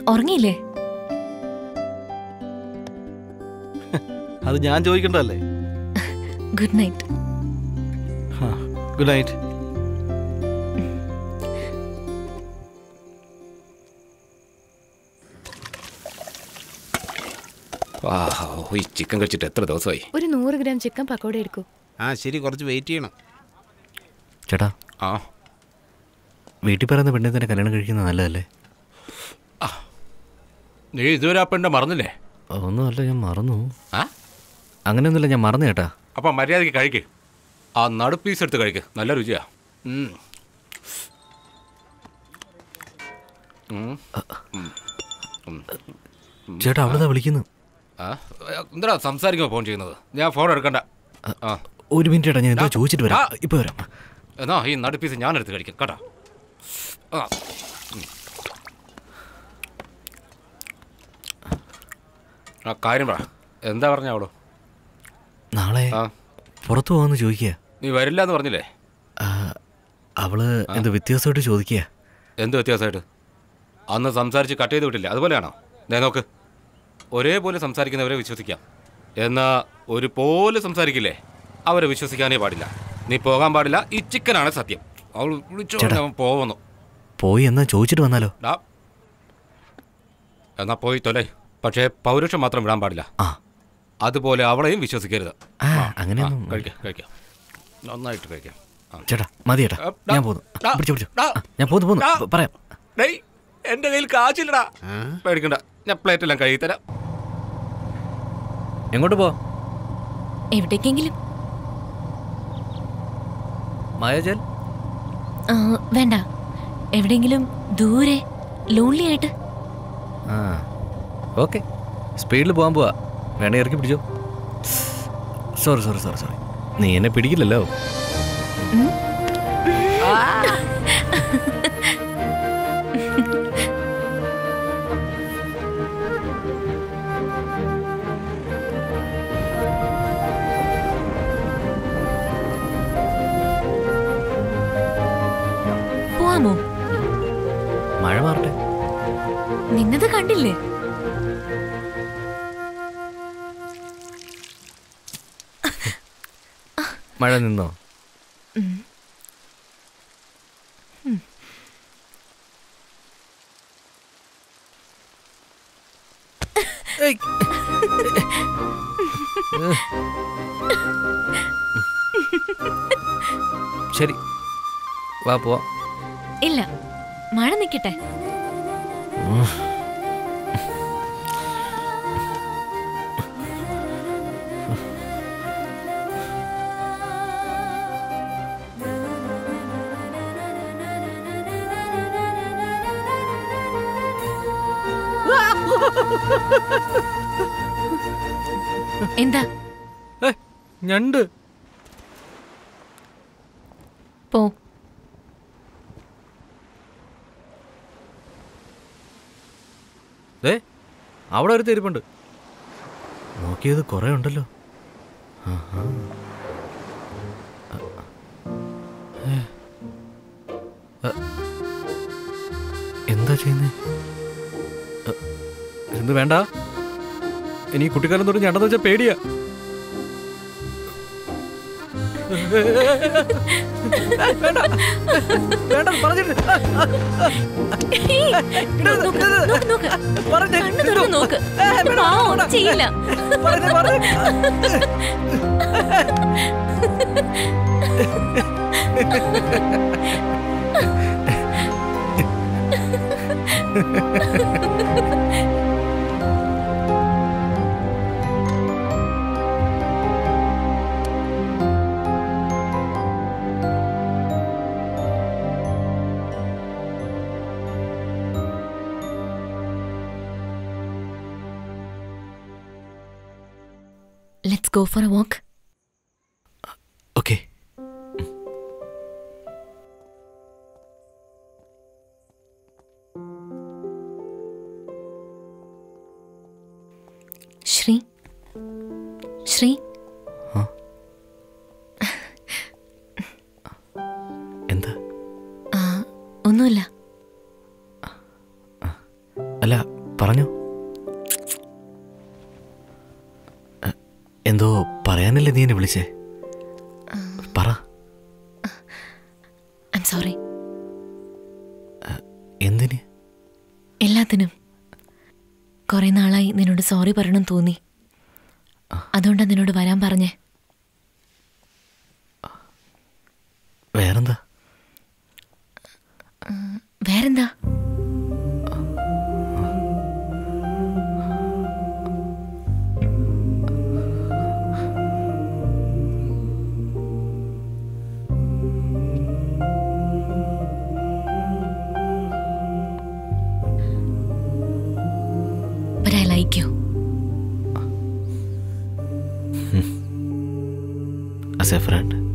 ഉറങ്ങിയില്ലേ അത് ഞാൻ ചോദിക്കണ്ടല്ലേ ഗുഡ് നൈറ്റ് ഗുഡ് നൈറ്റ് ആ ഓ, ഈ ചിക്കൻ കഴിച്ചിട്ട് എത്ര ദിവസമായി ഒരു നൂറ് ഗ്രാം ചിക്കൻ പക്കോട എടുക്കൂ ആ ശരി കുറച്ച് വെയിറ്റ് ചെയ്യണം ചേട്ടാ ആ വീട്ടിൽ പറയുന്ന പെണ്ണെ തന്നെ കല്യാണം കഴിക്കുന്നത് നല്ലതല്ലേ നീ ഇതുവരെ ആ പെണ്ണെ മറന്നില്ലേ ഒന്നുമല്ല ഞാൻ മറന്നു ആ അങ്ങനെയൊന്നുമില്ല ഞാൻ മറന്നു ചേട്ടാ അപ്പം മര്യാദയ്ക്ക് കഴിക്ക് ആ നടു പീസ് എടുത്ത് കഴിക്ക് നല്ല രുചിയാ ഉം. ഉം. ഉം. ചേട്ടാ അവളിതാ വിളിക്കുന്നു ആ എന്താ സംസാരിക്കുമ്പോൾ ഫോൺ ചെയ്യുന്നത് ഞാൻ ഫോൺ എടുക്കണ്ട ആ ഒരു മിനിറ്റ് ചേട്ടാ ഞാൻ എന്തോ ചോദിച്ചിട്ട് വരാം ആ. ഇപ്പൊ വരാം എന്നാ ഈ നടു പീസ് ഞാൻ എടുത്ത് കഴിക്കാം കേട്ടോ ആ ഉം. ആ കാര്യം പറ എന്താ പറഞ്ഞ അവളോ നാളെ ആ പുറത്തു പോകാന്ന് ചോദിക്കുക നീ വരില്ല എന്ന് പറഞ്ഞില്ലേ അവള് എന്ത് വ്യത്യാസമായിട്ട് ചോദിക്കുക എന്ത് വ്യത്യാസമായിട്ട് അന്ന് സംസാരിച്ച് കട്ട് ചെയ്ത് വിട്ടില്ല അതുപോലെയാണോ ദേ നോക്ക് ഒരേപോലെ സംസാരിക്കുന്നവരെ വിശ്വസിക്കാം എന്നാ ഒരു പോലെ സംസാരിക്കില്ലേ അവരെ വിശ്വസിക്കാനേ പാടില്ല നീ പോകാൻ പാടില്ല ഈ ചിക്കനാണ് സത്യം അവൾ വിളിച്ചു ചേട്ടാ. അവൻ പോകുന്നു പോയി എന്നാ ചോദിച്ചിട്ട് വന്നാലോ ഡാ എന്നാ പോയി തൊലേ പക്ഷേ പൗരുഷം മാത്രം വിടാൻ പാടില്ല ആ അതുപോലെ അവളെയും വിശ്വസിക്കരുത് ആ അങ്ങനെയൊന്നും കഴിക്കാം കഴിക്കാം നന്നായിട്ട് കഴിക്കാം ആ. ചേട്ടാ മതി ചേട്ടാ ആ, ഡാ, ഞാൻ പോന്നു ഡാ, പിടിച്ചോ പിടിച്ചോ ഡാ, ആ, ഞാൻ പോന്നു പോന്നു ഡാ. പ- പറയാം ഡേയ് എന്റെ കയ്യിൽ കാച്ചില്ലടാ പേടിക്കണ്ട ഞാൻ പ്ലേറ്റ് എല്ലാം കഴുകി തരാം എങ്ങോട്ട് പോ എവിടേക്കെങ്കിലും മായാജൽ ആ, വേണ്ട എവിടെയെങ്കിലും ദൂരെ ലോൺലി ആയിട്ട് ആ ഓക്കെ സ്പീഡിൽ പോകാൻ പോവാ വേണേ ഇറക്കി പിടിച്ചോ സോറി സോറി സോറി സോറി നീ എന്നെ പിടിക്കില്ലല്ലോ പോവാമോ മഴ മാറട്ടെ നിന്നത് കണ്ടില്ലേ മഴ നിന്നോ ഏയ്. ശരി വാ പോവാം ഇല്ല മഴ നിൽക്കട്ടെ എന്താ ഏയ്, ഞണ്ട് പോ ദേ അവിടെ ഒരു തെരുപ്പുണ്ട് നോക്കിയത് കുറേ ഉണ്ടല്ലോ ആഹാ. ഏ. അ. എന്താ ചെയ്യുന്നേ അ, എന്ത് വേണ്ട ഇനി ഈ കുട്ടിക്കാലം തൊട്ട് ഞണ്ടെന്ന് വെച്ചാൽ പേടിയാ വേണ്ട വേണ്ട പറഞ്ഞിട്ട് നോക്ക്, നോക്ക്, നോക്ക്. കണ്ണ് തുറന്ന് നോക്ക് പാവം, ഒന്നും ചെയ്യില്ല പറഞ്ഞേ പറഞ്ഞേ let's go for a walk okay Sree Sree എന്താ ആ, ഒന്നുമില്ല അല്ല പറഞ്ഞോ എ, എന്തോ പറയാനല്ലേ നീ എന്നെ വിളിച്ചേ പറ ഐം സോറി എന്തിന് എല്ലാത്തിനും കുറെ നാളായി നിന്നോട് സോറി പറയണം തോന്നി അതുകൊണ്ടാ നിന്നോട് വരാൻ പറഞ്ഞേ വേറെന്താ വേറെന്താ But I like you. As a front